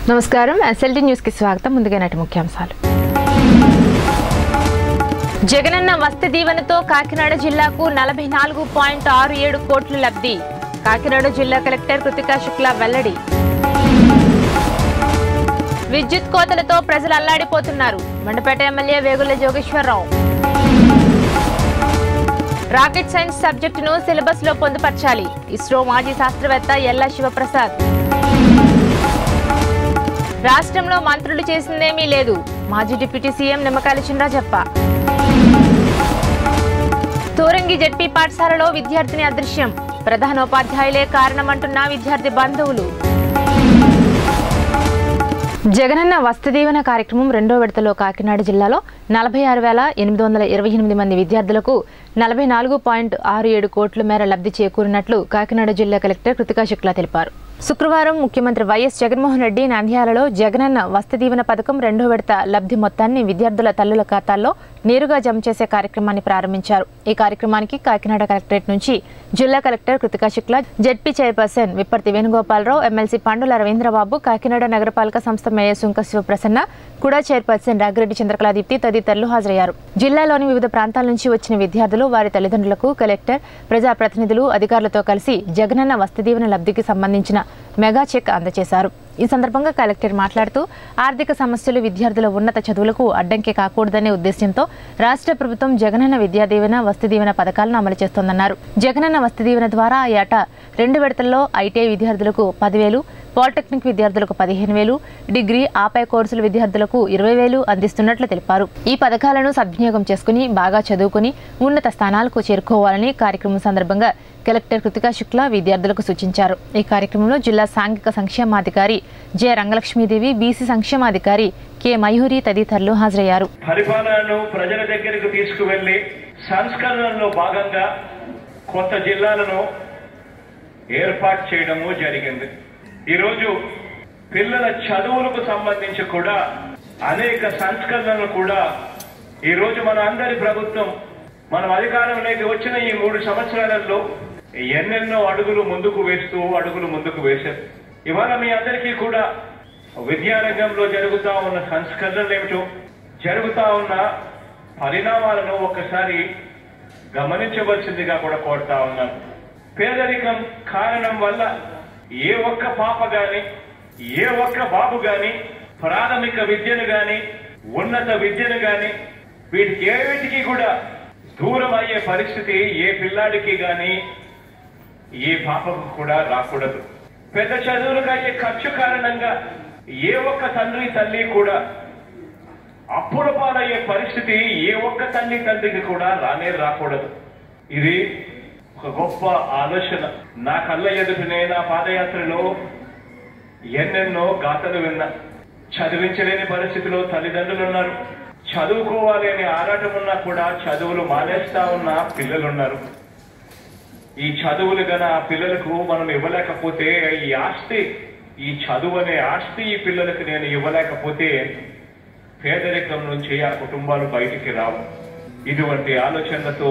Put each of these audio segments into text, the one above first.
నమస్కారం SLT news కి స్వాగతం ముందుగా నాటి ముఖ్యాంశాలు జగనన్న వసతి దీవెనతో కాకినాడ జిల్లాకు నలభై నాలుగు పాయింట్ ఆరు ఏడు కోట్లు లబ్ధి కాకినాడ జిల్లా కలెక్టర్ కృతికా శుక్లా వెల్లడి విద్యుత్ కోతలతో ప్రజలు అల్లాడిపోతున్నారు Mandapeta MLA Vegulla Jogeswararao rocket science సబ్జెక్టును సిలబస్ లో పొందుపరచాలి ఇస్రో మాజీ శాస్త్రవేత్త ఎల్లా శివప్రసాద్ రాష్ట్రంలో మంత్రులు చేసిందేమీ లేదు మాజీ డిప్యూటీ సీఎం నిమ్మకాయల చినరాజప్ప తోరంగి జడ్పీ పాఠశాలలో విద్యార్థిని అదృశ్యం ప్రధానోపాధ్యాయులే కారణమంటున్న విద్యార్థి బంధువులు జగనన్న వసతి దీవెన కార్యక్రమం రెండో విడతలో కాకినాడ జిల్లాలో నలభై ఆరు వేల ఎనిమిది వందల ఇరవై ఎనిమిది మంది విద్యార్థులకు నలభై నాలుగు పాయింట్ ఆరు ఏడు కోట్ల మేర లబ్ధి చేకూరినట్లు కాకినాడ జిల్లా కలెక్టర్ కృతికా శుక్లా తెలిపారు శుక్రవారం ముఖ్యమంత్రి వైఎస్ జగన్మోహన్ రెడ్డి నంద్యాలలో జగనన్న వసతి దీవెన పథకం రెండో విడత లబ్ధి మొత్తాన్ని విద్యార్థుల తల్లుల ఖాతాల్లో నేరుగా జమ చేసే కార్యక్రమాన్ని ప్రారంభించారు ఈ కార్యక్రమానికి కాకినాడ కలెక్టరేట్ నుంచి జిల్లా collector Krithika Shukla ZP chairperson Vipparthi Venugopalarao MLC Pandula Ravindrababu Kakinada నగరపాలక సంస్థ మేయర్ సుంక శివప్రసన్న కూడా చైర్పర్సన్ రాగిరెడ్డి చంద్రకళాదీప్తి తదితరులు హాజరయ్యారు జిల్లాలోని వివిధ ప్రాంతాల నుంచి వచ్చిన విద్యార్థులు వారి తల్లిదండ్రులకు కలెక్టర్ ప్రజాప్రతినిధులు అధికారులతో కలిసి జగనన్న వసతి దీవెన లబ్ధికి సంబంధించిన మెగా చెక్ అందజేశారు ఈ సందర్భంగా కలెక్టర్ మాట్లాడుతూ ఆర్థిక సమస్యలు విద్యార్థుల ఉన్నత చదువులకు అడ్డంకి కాకూడదనే ఉద్దేశంతో రాష్ట్ర ప్రభుత్వం జగనన్న విద్యా దీవెన వసతి దీవెన పథకాలను అమలు చేస్తోందన్నారు జగనన్న వసతి దీవెన ద్వారా ఈ ఏటా రెండు విడతల్లో ఐటీఐ విద్యార్థులకు పదివేలు పాలిటెక్నిక్ విద్యార్థులకు పదిహేను వేలు డిగ్రీ ఆపై కోర్సుల విద్యార్థులకు ఇరవై వేలు అందిస్తున్నట్లు తెలిపారు ఈ పథకాలను సద్వినియోగం చేసుకుని బాగా చదువుకుని ఉన్నత స్థానాలకు చేరుకోవాలని కార్యక్రమం సందర్భంగా కలెక్టర్ కృతికా శుక్లా విద్యార్థులకు సూచించారు ఈ కార్యక్రమంలో జిల్లా సాంఘిక సంక్షేమాధికారి జె రంగలక్ష్మీదేవి బీసీ సంక్షేమాధికారి కె మయూరి తదితరులు హాజరయ్యారు పరిపాలనను ప్రజల దగ్గరకు తీసుకువెళ్లి సంస్కరణలో భాగంగా కొత్త జిల్లాలను ఏర్పాటు చేయడము జరిగింది ఈరోజు పిల్లల చదువులకు సంబంధించి కూడా అనేక సంస్కరణలు కూడా ఈరోజు మన అందరి ప్రభుత్వం మనం అధికారంలోకి వచ్చిన ఈ మూడు సంవత్సరాలలో ఎన్నెన్నో అడుగులు ముందుకు వేస్తూ అడుగులు ముందుకు వేశారు ఇవాళ మీ అందరికీ కూడా విద్యారంగంలో జరుగుతా ఉన్న సంస్కరణలు ఏమిటో జరుగుతా ఉన్న పరిణామాలను ఒక్కసారి గమనించవలసిందిగా కూడా కోరుతా ఉన్నాను పేదరికం కారణం వల్ల ఏ ఒక్క పాప గాని ఏ ఒక్క బాబు గాని ప్రాథమిక విద్యను గాని ఉన్నత విద్యను గాని వీటికి ఏవిటికి కూడా దూరం అయ్యే పరిస్థితి ఏ పిల్లాడికి గాని ఏ పాపకు కూడా రాకూడదు పెద్ద చదువులకు అయ్యే ఖర్చు కారణంగా ఏ ఒక్క తండ్రి తల్లి కూడా అప్పుల పాలయ్యే పరిస్థితి ఏ ఒక్క తల్లి తండ్రికి కూడా రానే రాకూడదు ఇది ఒక గొప్ప ఆలోచన నా కళ్ళ ఎదుటనే నా పాదయాత్రలో ఎన్నెన్నో గాథలు విన్నా చదివించలేని పరిస్థితిలో తల్లిదండ్రులు ఉన్నారు చదువుకోవాలి అనే ఆరాటం ఉన్నా కూడా చదువులు మానేస్తా ఉన్న పిల్లలున్నారు ఈ చదువులు గన ఆ పిల్లలకు మనం ఇవ్వలేకపోతే ఈ ఆస్తి ఈ చదువు అనే ఆస్తి ఈ పిల్లలకు నేను ఇవ్వలేకపోతే పేదరికం నుంచి ఆ కుటుంబాలు బయటికి రావు ఇటువంటి ఆలోచనలతో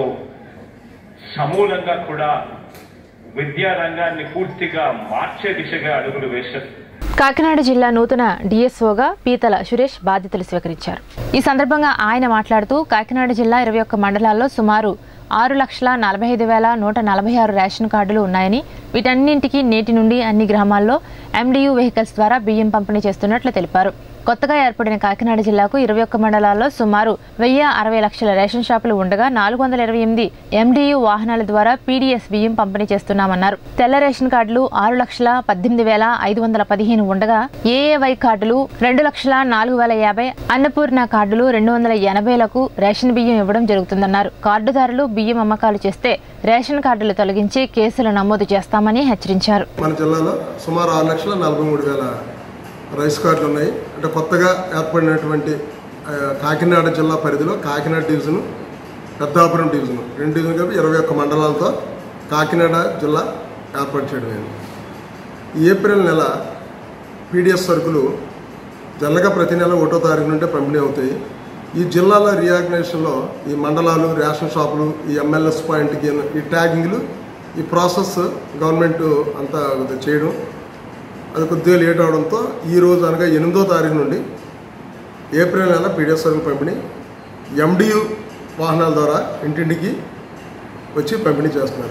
సమూలంగా కూడా విద్యా రంగాన్ని పూర్తిగా మార్చే దిశగా అడుగులు వేశారు కాకినాడ జిల్లా నూతన డిఎస్ఓగా పీతల సురేష్ బాధ్యతలు స్వీకరించారు ఈ సందర్భంగా ఆయన మాట్లాడుతూ కాకినాడ జిల్లా ఇరవై ఒక్క మండలాల్లో సుమారు ఆరు లక్షల నలభై ఐదు వేల నూట నలభై ఆరు రేషన్ కార్డులు ఉన్నాయని వీటన్నింటికి నేటి నుండి అన్ని గ్రామాల్లో ఎండియు వెహికల్స్ ద్వారా బియ్యం పంపిణీ చేస్తున్నట్లు తెలిపారు కొత్తగా ఏర్పడిన కాకినాడ జిల్లాకు ఇరవై ఒక్క మండలాల్లో సుమారు వెయ్యి అరవై లక్షల రేషన్ షాపులు ఉండగా నాలుగు వందల ఇరవై ఎనిమిది ఎండియు వాహనాల ద్వారా పీడీఎస్ బియ్యం పంపిణీ చేస్తున్నామన్నారు తెల్ల రేషన్ కార్డులు ఆరు లక్షల పద్దెనిమిది వేల ఐదు వందల పదిహేను ఉండగా ఏఏవై కార్డులు రెండు లక్షల నాలుగు వేల యాభై అన్నపూర్ణ కార్డులు రెండు వందల ఎనభైలకు రేషన్ బియ్యం ఇవ్వడం జరుగుతుందన్నారు కార్డుదారులు బియ్యం అమ్మకాలు చేస్తే రేషన్ కార్డులు తొలగించి కేసులు నమోదు చేస్తామని హెచ్చరించారు మన జిల్లాలో సుమారు ఆరు లక్షల నలభై మూడు వేల రైస్ కార్డులు ఉన్నాయి అంటే కొత్తగా ఏర్పడినటువంటి ఆ, కాకినాడ జిల్లా పరిధిలో కాకినాడ డివిజను పెద్దాపురం డివిజను రెండు డివిజన్ కలిపి ఇరవై ఒక్క మండలాలతో కాకినాడ జిల్లా ఏర్పాటు చేయడం అయింది ఈ ఏప్రిల్ నెల పీడిఎస్ సరుకులు జల్లగా ప్రతి నెల ఒకటో తారీఖు నుండి పంపిణీ అవుతాయి ఈ జిల్లాల రీఆర్గనైజేషన్లో ఈ మండలాలు రేషన్ షాపులు ఈ ఎంఎల్ఎస్ పాయింట్కి ఈ ట్యాగింగ్లు ఈ ప్రాసెస్ గవర్నమెంట్ అంతా చేయడం అది కొద్దిగా లేట్ అవడంతో ఈ రోజు అనగా ఎనిమిదో తారీఖు నుండి ఏప్రిల్ నెల పీడిఎస్ సరుకులు పంపిణీ ఎండియు వాహనాల ద్వారా ఇంటింటికి వచ్చి పంపిణీ చేస్తున్నారు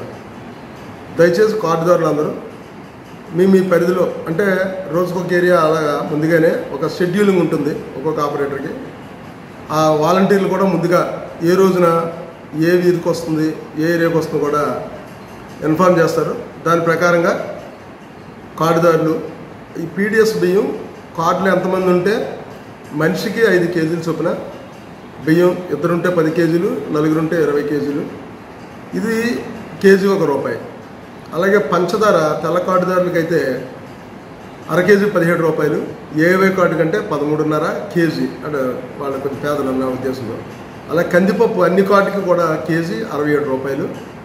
దయచేసి కార్డుదారులందరూ మీ మీ పరిధిలో అంటే రోజుకొక ఏరియా అలాగా ముందుగానే ఒక షెడ్యూలింగ్ ఉంటుంది ఒక్కొక్క ఆపరేటర్కి ఆ వాలంటీర్లు కూడా ముందుగా ఏ రోజున ఏ వీధికి వస్తుంది ఏ ఏరియాకి వస్తుందో కూడా ఇన్ఫార్మ్ చేస్తారు దాని ప్రకారంగా కార్డుదారులు ఈ పీడిఎస్ బియ్యం కార్డులు ఎంతమంది ఉంటే మనిషికి ఐదు కేజీలు చొప్పున బియ్యం ఇద్దరుంటే పది కేజీలు నలుగురుంటే ఇరవై కేజీలు ఇది కేజీ ఒక రూపాయి అలాగే పంచదార తెల్ల కార్డుదారులకైతే అర కేజీ పదిహేడు రూపాయలు ఏవై కార్డు కంటే పదమూడున్నర కేజీ అంటే వాళ్ళ కొంచెం పేదలు అన్న ఉద్దేశంలో అలా కందిపప్పు అన్ని కార్డుకి కూడా కేజీ అరవై ఏడు రూపాయలు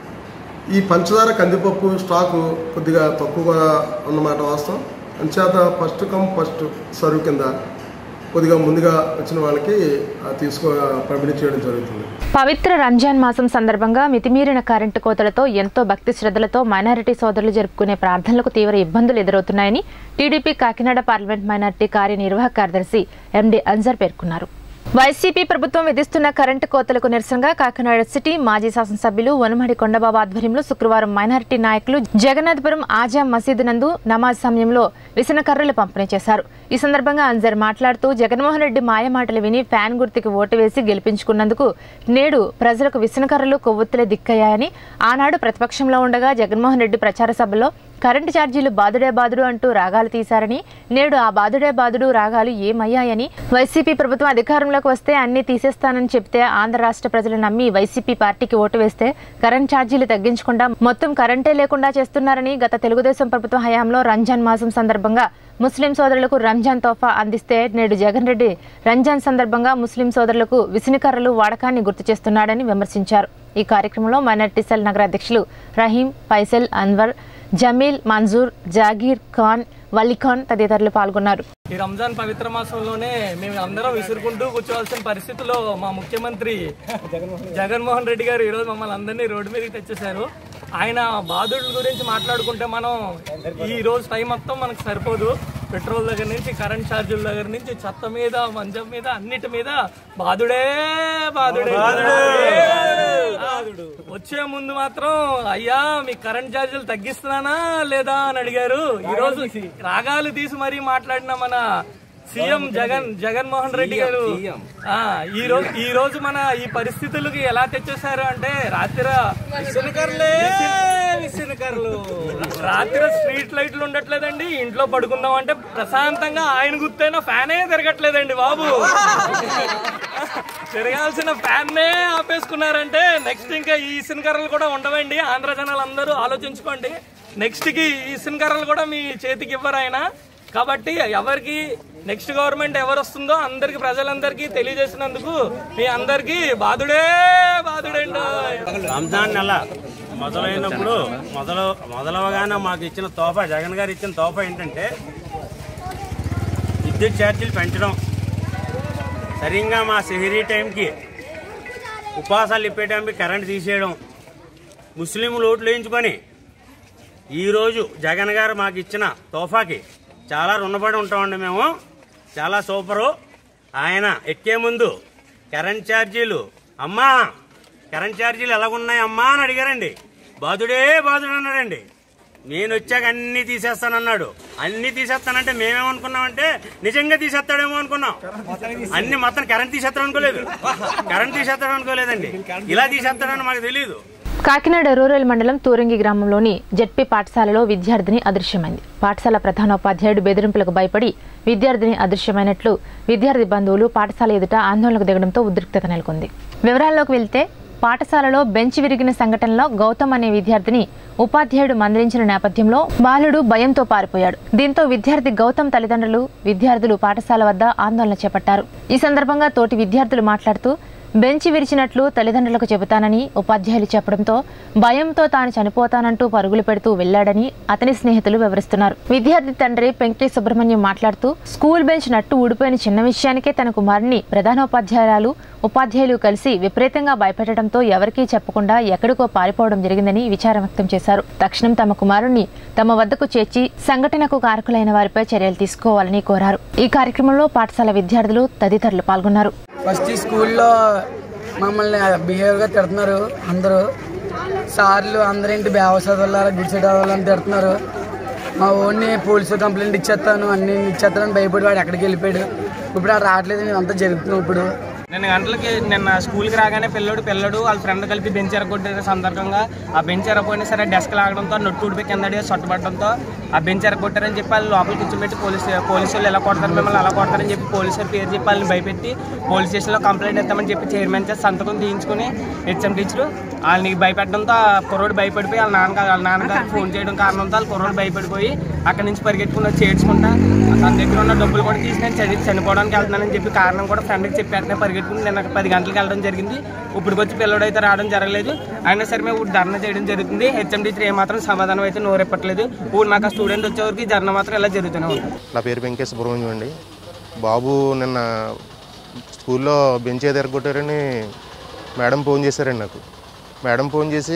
ఈ పంచదార కందిపప్పు స్టాకు కొద్దిగా తక్కువగా ఉన్నమాట వాస్తవం అంచేత ఫస్ట్ కమ్ ఫస్ట్ సర్వ్ కింద కొద్దిగా ముందుగా వచ్చిన వాళ్ళకి ఆ, తీసుకో పంపిణీ చేయడం జరుగుతుంది పవిత్ర రంజాన్ మాసం సందర్భంగా మితిమీరిన కరెంటు కోతలతో ఎంతో భక్తి శ్రద్ధలతో మైనారిటీ సోదరులు జరుపుకునే ప్రార్థనలకు తీవ్ర ఇబ్బందులు ఎదురవుతున్నాయని టీడీపీ కాకినాడ పార్లమెంట్ మైనారిటీ కార్యనిర్వాహక కార్యదర్శి ఎండి అన్జర్ పేర్కొన్నారు వైసీపీ ప్రభుత్వం విధిస్తున్న కరెంటు కోతలకు నిరసనగా కాకినాడ సిటీ మాజీ శాసనసభ్యులు వనమడి కొండబాబు ఆధ్వర్యంలో శుక్రవారం మైనారిటీ నాయకులు జగన్నాథపురం ఆజాం మసీదు నందు నమాజ్ సమయంలో విసనకర్రలు పంపిణీ చేశారు ఈ సందర్భంగా అన్జర్ మాట్లాడుతూ జగన్మోహన్ రెడ్డి మాయమాటలు విని ఫ్యాన్ గుర్తుకి ఓటు వేసి గెలిపించుకున్నందుకు నేడు ప్రజలకు విసనకర్రలు కొవ్వొత్తులే దిక్కయ్యాయని ఆనాడు ప్రతిపక్షంలో ఉండగా జగన్మోహన్ రెడ్డి ప్రచార సభలో కరెంటు ఛార్జీలు బాదుడే బాదుడు అంటూ రాగాలు తీశారని నేడు ఆ బాదుడే బాదుడు రాగాలు ఏమయ్యాయని వైసీపీ ప్రభుత్వం అధికారంలోకి వస్తే అన్ని తీసేస్తానని చెప్తే ఆంధ్ర రాష్ట్ర ప్రజలు నమ్మి వైసీపీ పార్టీకి ఓటు వేస్తే కరెంట్ ఛార్జీలు తగ్గించకుండా మొత్తం కరెంటే లేకుండా చేస్తున్నారని గత తెలుగుదేశం ప్రభుత్వం హయాంలో రంజాన్ మాసం సందర్భంగా ముస్లిం సోదరులకు రంజాన్ తోఫా అందిస్తే నేడు జగన్ రెడ్డి రంజాన్ సందర్భంగా ముస్లిం సోదరులకు విసినికర్రలు వాడకాన్ని గుర్తు చేస్తున్నాడని విమర్శించారు ఈ కార్యక్రమంలో మైనార్టీ సెల్ నగర అధ్యక్షులు రహీం ఫైసల్ అన్వర్ జమీల్ మంజూర్ జాగీర్ ఖాన్ వలీఖాన్ తదితరులు పాల్గొన్నారు ఈ రంజాన్ పవిత్ర మాసంలోనే మేము అందరం విసురుకుంటూ కూర్చోవాల్సిన పరిస్థితిలో మా ముఖ్యమంత్రి జగన్మోహన్ రెడ్డి గారు ఈరోజు మమ్మల్ని అందరినీ రోడ్డు మీదకి తెచ్చేశారు ఆయన బాధుడుల గురించి మాట్లాడుకుంటే మనం ఈ రోజు టైం మొత్తం మనకు సరిపోదు పెట్రోల్ దగ్గర నుంచి కరెంట్ ఛార్జీల దగ్గర నుంచి చెత్త మీద మంచం మీద అన్నిటి మీద బాధుడే బాధుడే ఆ, వచ్చే ముందు మాత్రం అయ్యా మీ కరెంట్ ఛార్జీలు తగ్గిస్తున్నానా లేదా అని అడిగారు ఈ రోజు రాగాలు తీసి మరీ మాట్లాడిన మన సీఎం జగన్ జగన్మోహన్ రెడ్డి గారు ఆ, ఈ రోజు ఈ రోజు మన ఈ పరిస్థితులకి ఎలా తెచ్చేశారు అంటే రాత్రి విసునకర్లే విసునకర్లు రాత్రి స్ట్రీట్ లైట్లు ఉండట్లేదండి ఇంట్లో పడుకుందాం అంటే ప్రశాంతంగా ఆయన గుర్తైన ఫ్యానే తిరగట్లేదండి బాబు తిరగాల్సిన ఫ్యాన్నే ఆపేసుకున్నారంటే నెక్స్ట్ ఇంకా ఈ సిన్కర్రలు కూడా ఉండవండి ఆంధ్ర జనాలు అందరూ ఆలోచించుకోండి నెక్స్ట్ కి ఈ సిన్కర్రలు కూడా మీ చేతికి ఇవ్వరు ఆయన కాబట్టి ఎవరికి నెక్స్ట్ గవర్నమెంట్ ఎవరు వస్తుందో అందరికి ప్రజలందరికీ తెలియజేసినందుకు మీ అందరికీ బాధుడే బాధుడండి రంజాన్ నెల మొదలైనప్పుడు మొదలు మొదలవగానే మాకు ఇచ్చిన తోఫా జగన్ గారు ఇచ్చిన తోఫా ఏంటంటే విద్యుత్ ఛార్జీలు పెంచడం సరిగ్గా మా సెహరీ టైంకి ఉపవాసాలు ఇప్పే టైంకి కరెంట్ తీసేయడం ముస్లింలు ఓట్లు వేయించుకొని ఈరోజు జగన్ గారు మాకు ఇచ్చిన తోఫాకి చాలా రుణపడి ఉంటామండి మేము చాలా సూపరు ఆయన ఎక్కే ముందు కరెంట్ ఛార్జీలు అమ్మా కరెంట్ ఛార్జీలు ఎలాగున్నాయి అమ్మా అని అడిగారండి బాధుడే బాధుడు అన్నాడండి నేను వచ్చాక అన్ని తీసేస్తానన్నాడు అన్ని తీసేస్తానంటే మేమేమనుకున్నామంటే నిజంగా తీసేస్తాడేమో అనుకున్నాం అన్ని మొత్తం కరెంట్ తీసేస్తాడు అనుకోలేదు కరెంట్ తీసేస్తాడు అనుకోలేదండి ఇలా తీసేస్తాడని మాకు తెలియదు కాకినాడ రూరల్ మండలం తూరంగి గ్రామంలోని జెడ్పీ పాఠశాలలో విద్యార్థిని అదృశ్యమైంది పాఠశాల ప్రధానోపాధ్యాయుడు బెదిరింపులకు భయపడి విద్యార్థిని అదృశ్యమైనట్లు విద్యార్థి బంధువులు పాఠశాల ఎదుట ఆందోళనకు దిగడంతో ఉద్రిక్తత నెలకొంది వివరాల్లోకి వెళ్తే పాఠశాలలో బెంచ్ విరిగిన సంఘటనలో గౌతమ్ అనే విద్యార్థిని ఉపాధ్యాయుడు మందలించిన నేపథ్యంలో బాలుడు భయంతో పారిపోయాడు దీంతో విద్యార్థి గౌతమ్ తల్లిదండ్రులు విద్యార్థులు పాఠశాల వద్ద ఆందోళన చేపట్టారు ఈ సందర్భంగా తోటి విద్యార్థులు మాట్లాడుతూ బెంచి విరిచినట్లు తల్లిదండ్రులకు చెబుతానని ఉపాధ్యాయులు చెప్పడంతో భయంతో తాను చనిపోతానంటూ పరుగులు పెడుతూ వెళ్లాడని అతని స్నేహితులు వివరిస్తున్నారు విద్యార్థి తండ్రి పెంకటి సుబ్రహ్మణ్యం మాట్లాడుతూ స్కూల్ బెంచ్ నట్టు ఊడిపోయిన చిన్న విషయానికే తన కుమారుని ప్రధానోపాధ్యాయురాలు ఉపాధ్యాయులు కలిసి విపరీతంగా భయపెట్టడంతో ఎవరికీ చెప్పకుండా ఎక్కడికో పారిపోవడం జరిగిందని విచారం వ్యక్తం చేశారు తక్షణం తమ కుమారుణ్ణి తమ వద్దకు చేర్చి సంఘటనకు కారకులైన వారిపై చర్యలు తీసుకోవాలని కోరారు ఈ కార్యక్రమంలో పాఠశాల విద్యార్థులు తదితరులు పాల్గొన్నారు ఫస్ట్ ఈ స్కూల్లో మమ్మల్ని బిహేవ్గా తిడుతున్నారు అందరూ సార్లు అందరేంటి బేవసదల్లారా గుడిసెడవాళ్ళని తిడుతున్నారు మా ఓన్ని పోలీసు కంప్లైంట్ ఇచ్చేస్తాను అన్ని ఇచ్చేస్తానని భయపడి వాడు ఎక్కడికి వెళ్ళిపోయాడు ఇప్పుడు ఆడు రావట్లేదు నేను అంతా జరుగుతున్నాం ఇప్పుడు నిన్న గంటలకి నిన్న స్కూల్కి రాగానే పిల్లడు పిల్లడు వాళ్ళ ఫ్రెండ్ కలిపి బెంచ్ ఎరగొట్టిన సందర్భంగా ఆ బెంచ్ ఎరగొట్టిన సరే డెస్క్ లాగడంతో నొట్టు ఊడిపోయి కిందడి సొట్టబడడంతో ఆ బెంచ్ ఎరగొట్టారని చెప్పి వాళ్ళు లోపల కూర్చోబెట్టి పోలీసు పోలీసు వాళ్ళు ఎలా కొడతారు మిమ్మల్ని అలా కొడతారని చెప్పి పోలీసు వారి పేరు చెప్పి వాళ్ళని భయపెట్టి పోలీస్ స్టేషన్లో కంప్లైంట్ ఇస్తామని చెప్పి చైర్మన్ చేసి సంతకం తీయించుకుని హెచ్ఎం టీచరు వాళ్ళని భయపెట్టడంతో ఆ కుర్రోడు భయపడిపోయి వాళ్ళ నాన్న వాళ్ళ నాన్నగారికి ఫోన్ చేయడం కారణంతో వాళ్ళ కుర్రోడు భయపడిపోయి అక్కడి నుంచి పరిగెట్టుకుని వచ్చి ఏడ్చుకుంటా తన దగ్గర ఉన్న డబ్బులు కూడా తీసి నేను చదివి చనిపోవడానికి వెళ్తున్నానని చెప్పి కారణం కూడా ఫ్రెండ్కి చెప్పి పరిగెట్టుకుని నిన్న పది గంటలకు వెళ్ళడం జరిగింది ఇప్పుడు వచ్చి పిల్లడు అయితే రావడం జరగలేదు అయినా సరే మేము ఇప్పుడు ధర్నా చేయడం జరుగుతుంది హెచ్ఎం టీచర్ ఏమాత్రం సమాధానం అయితే నోరెప్పట్లేదు ఇప్పుడు మాకు ఆ స్టూడెంట్ వచ్చేవరకు ఈ ధర్నా మాత్రం ఇలా జరుగుతూనే ఉంది నా పేరు వెంకటేశ్వర సుబ్రహ్మణ్యం అండి బాబు నిన్న స్కూల్లో బెంచ్ ఏది ఎరగొట్టారని మేడం ఫోన్ చేశారండి నాకు మేడం ఫోన్ చేసి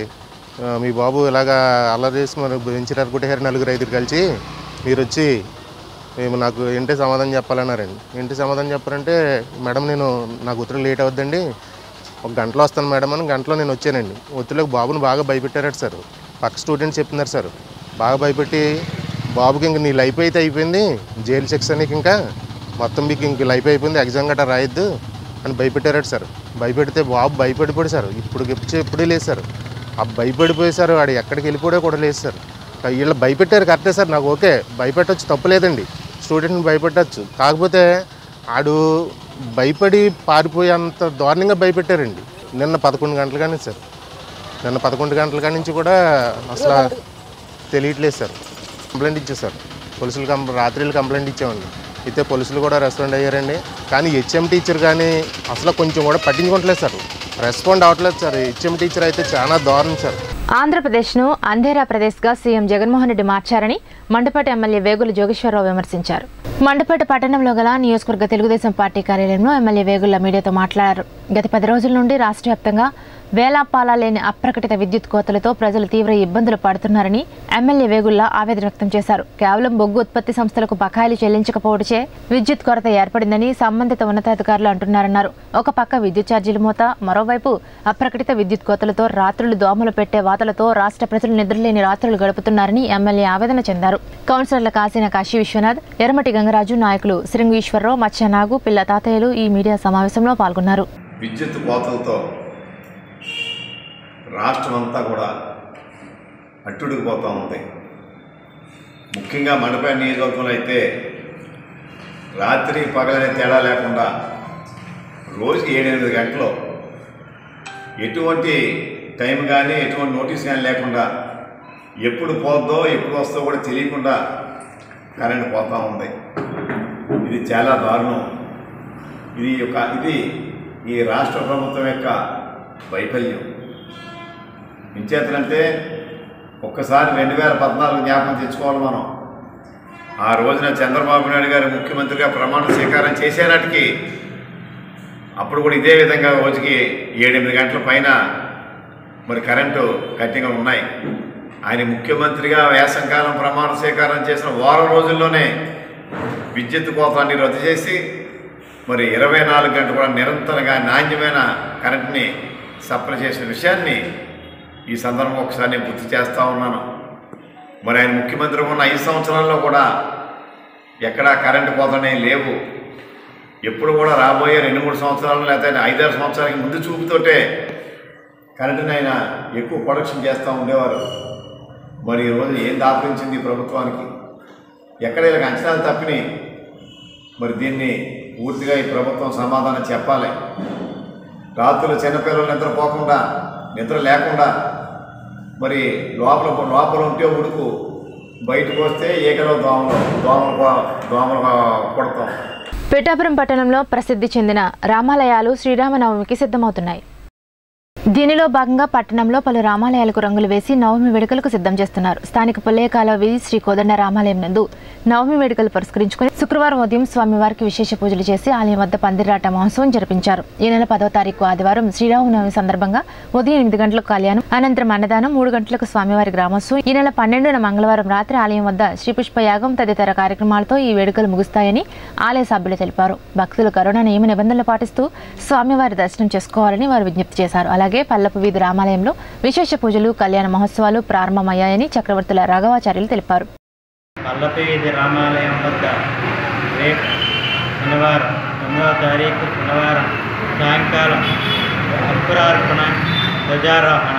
"ఆ, మీ బాబు ఇలాగా అల్లరి చేసి మరి బెంచ్ ఎరగొట్టేశారు నలుగురు ఐదుగురు కలిసి మీరు వచ్చి మేము నాకు ఏంటి సమాధానం చెప్పాలన్నారండి ఏంటి సమాధానం చెప్పారంటే మేడం నేను నాకు ఉత్తరం లేట్ అవుద్దండి ఒక గంటలో వస్తాను మేడం అని గంటలో నేను వచ్చానండి ఒత్తిడిలో బాబుని బాగా భయపెట్టారట సార్ పక్క స్టూడెంట్స్ చెప్తున్నారు సార్ బాగా భయపెట్టి బాబుకి ఇంక నీ లైఫ్ అయితే అయిపోయింది జైలు శిక్ష నీకు ఇంకా మొత్తం మీకు ఇంక లైఫ్ అయిపోయింది ఎగ్జామ్ గట్రా రాయొద్దు అని భయపెట్టారట సార్ భయపెడితే బాబు భయపడిపోయాడు సార్ ఇప్పుడు ఎప్పుడే లేదు సార్ ఆ భయపడిపోయి సార్ వాడు ఎక్కడికి వెళ్ళిపోయా కూడా లేదు సార్ వీళ్ళు భయపెట్టారు కరెక్టే సార్ నాకు ఓకే భయపెట్టచ్చు తప్పులేదండి స్టూడెంట్ని భయపెట్టచ్చు కాకపోతే ఆడు భయపడి పారిపోయేంత దారుణంగా భయపెట్టారండి నిన్న పదకొండు గంటల కానీ సార్ నిన్న పదకొండు గంటల కాడి నుంచి కూడా అసలు తెలియట్లేదు సార్ కంప్లైంట్ ఇచ్చేసారు పోలీసులు కంప్ రాత్రిళ్ళు కంప్లైంట్ ఇచ్చామండి అయితే పోలీసులు కూడా రెస్పాండ్ అయ్యారండి కానీ హెచ్ఎం టీచర్ కానీ అసలు కొంచెం కూడా పట్టించుకోవట్లేదు సార్ రెస్పాండ్ అవ్వట్లేదు సార్ హెచ్ఎం టీచర్ అయితే చాలా దారుణం సార్ ఆంధ్రప్రదేశ్ను అంధేరా ప్రదేశ్గా సీఎం జగన్మోహన్ రెడ్డి మార్చారని మండపేట ఎమ్మెల్యే వేగుల జోగేశ్వరరావు విమర్శించారు మండపేట పట్టణంలో గల నియోజకవర్గ తెలుగుదేశం పార్టీ కార్యాలయంలో ఎమ్మెల్యే వేగుల మీడియాతో మాట్లాడారు గత పది రోజుల నుండి రాష్ట్ర వ్యాప్తంగా వేలాపాలా లేని అప్రకటిత విద్యుత్ కోతలతో ప్రజలు తీవ్ర ఇబ్బందులు పడుతున్నారని ఎమ్మెల్యే వేగుల్లా ఆవేదన వ్యక్తం చేశారు కేవలం బొగ్గు ఉత్పత్తి సంస్థలకు బకాయిలు చెల్లించకపోవడచే విద్యుత్ కొరత ఏర్పడిందని సంబంధిత ఉన్నతాధికారులు అంటున్నారన్నారు ఒక పక్క విద్యుత్ ఛార్జీల మూత మరోవైపు అప్రకటిత విద్యుత్ కోతలతో రాత్రులు దోమలు పెట్టే వాతలతో రాష్ట్ర ప్రజలు నిద్రలేని రాత్రులు గడుపుతున్నారని ఎమ్మెల్యే ఆవేదన చెందారు కౌన్సిలర్ల కాసిన కాశీ విశ్వనాథ్ ఎర్రమటి గంగరాజు నాయకులు శ్రింగ్ ఈశ్వరరావు మత్స్యనాగు పిల్ల తాతయ్యలు ఈ మీడియా సమావేశంలో పాల్గొన్నారు విద్యుత్ కోతలతో రాష్ట్రం అంతా కూడా అట్టుడికిపోతూ ఉంది ముఖ్యంగా మండపేట నియోజకవర్గంలో అయితే రాత్రి పగలనే తేడా లేకుండా రోజుకి ఏడెనిమిది గంటలు ఎటువంటి టైం కానీ ఎటువంటి నోటీస్ కానీ లేకుండా ఎప్పుడు పోద్దో ఎప్పుడు వస్తుందో కూడా తెలియకుండా కరెంట్ పోతూ ఉంది ఇది చాలా దారుణం ఇది ఒక ఇది ఈ రాష్ట్ర ప్రభుత్వం యొక్క వైఫల్యం ఇంచేతనంటే ఒక్కసారి రెండు వేల పద్నాలుగు జ్ఞాపకం తెచ్చుకోవాలి మనం ఆ రోజున చంద్రబాబు నాయుడు గారు ముఖ్యమంత్రిగా ప్రమాణ స్వీకారం చేసేనాటికి అప్పుడు కూడా ఇదే విధంగా రోజుకి ఏడెనిమిది గంటల పైన మరి కరెంటు కట్టిగా ఉన్నాయి ఆయన ముఖ్యమంత్రిగా వేసంకాలం ప్రమాణ స్వీకారం చేసిన వారం రోజుల్లోనే విద్యుత్ కోతాన్ని రద్దు చేసి మరి ఇరవై నాలుగు గంటలు కూడా నిరంతరంగా నాణ్యమైన కరెంట్ని సప్లై చేసిన విషయాన్ని ఈ సందర్భం ఒకసారి నేను గుర్తు చేస్తూ ఉన్నాను మరి ఆయన ముఖ్యమంత్రి ఉన్న ఐదు సంవత్సరాల్లో కూడా ఎక్కడా కరెంటు కోతనే లేవు ఎప్పుడు కూడా రాబోయే రెండు మూడు సంవత్సరాలు లేకపోతే ఐదారు సంవత్సరాలకి ముందు చూపుతోటే కరెంటుని ఆయన ఎక్కువ ప్రొడక్షన్ చేస్తూ ఉండేవారు మరి ఈరోజు ఏం దాపరించింది ఈ ప్రభుత్వానికి ఎక్కడ ఇలా అంచనాలు తప్పినాయి మరి దీన్ని పూర్తిగా ఈ ప్రభుత్వం సమాధానం చెప్పాలి రాత్రులు చిన్నపిల్లలు నిద్రపోకుండా నిద్ర లేకుండా మరి లోపల లోపల ఉంటే ఉడుకు బయటకు వస్తే ఈకలు దోమలు దోమలు దోమలు కొడతాం పిఠాపురం పట్టణంలో ప్రసిద్ధి చెందిన రామాలయాలు శ్రీరామనవమికి సిద్ధమవుతున్నాయి దీనిలో భాగంగా పట్టణంలో పలు రామాలయాలకు రంగులు వేసి నవమి వేడుకలకు సిద్ధం చేస్తున్నారు స్థానిక పుల్లేకాల వీధి శ్రీ కోదండ రామాలయం నందు నవమి వేడుకలు పురస్కరించుకుని శుక్రవారం ఉదయం స్వామివారికి విశేష పూజలు చేసి ఆలయం వద్ద పందిరాట మహోత్సవం జరిపించారు ఈ నెల పదో తారీఖు ఆదివారం శ్రీరామనవమి సందర్భంగా ఉదయం ఎనిమిది గంటలకు కళ్యాణం అనంతరం అన్నదానం మూడు గంటలకు స్వామివారి గ్రామోత్సవం ఈ నెల పన్నెండున మంగళవారం రాత్రి ఆలయం వద్ద శ్రీ పుష్పయాగం తదితర కార్యక్రమాలతో ఈ వేడుకలు ముగుస్తాయని ఆలయ సభ్యులు తెలిపారు భక్తులు కరోనా నియమ నిబంధనలు పాటిస్తూ స్వామివారి దర్శనం చేసుకోవాలని వారు విజ్ఞప్తి చేశారు అలాగే పల్లపు వీధి రామాలయంలో విశేష పూజలు కళ్యాణ మహోత్సవాలు ప్రారంభమయ్యాయని చక్రవర్తుల రాఘవాచార్యులు తెలిపారు పల్లపీది రామాలయం వద్ద రేపు శనివారం తొమ్మిదవ తారీఖు శనివారం సాయంకాలం అంకురార్పణ ధ్వజారోహణ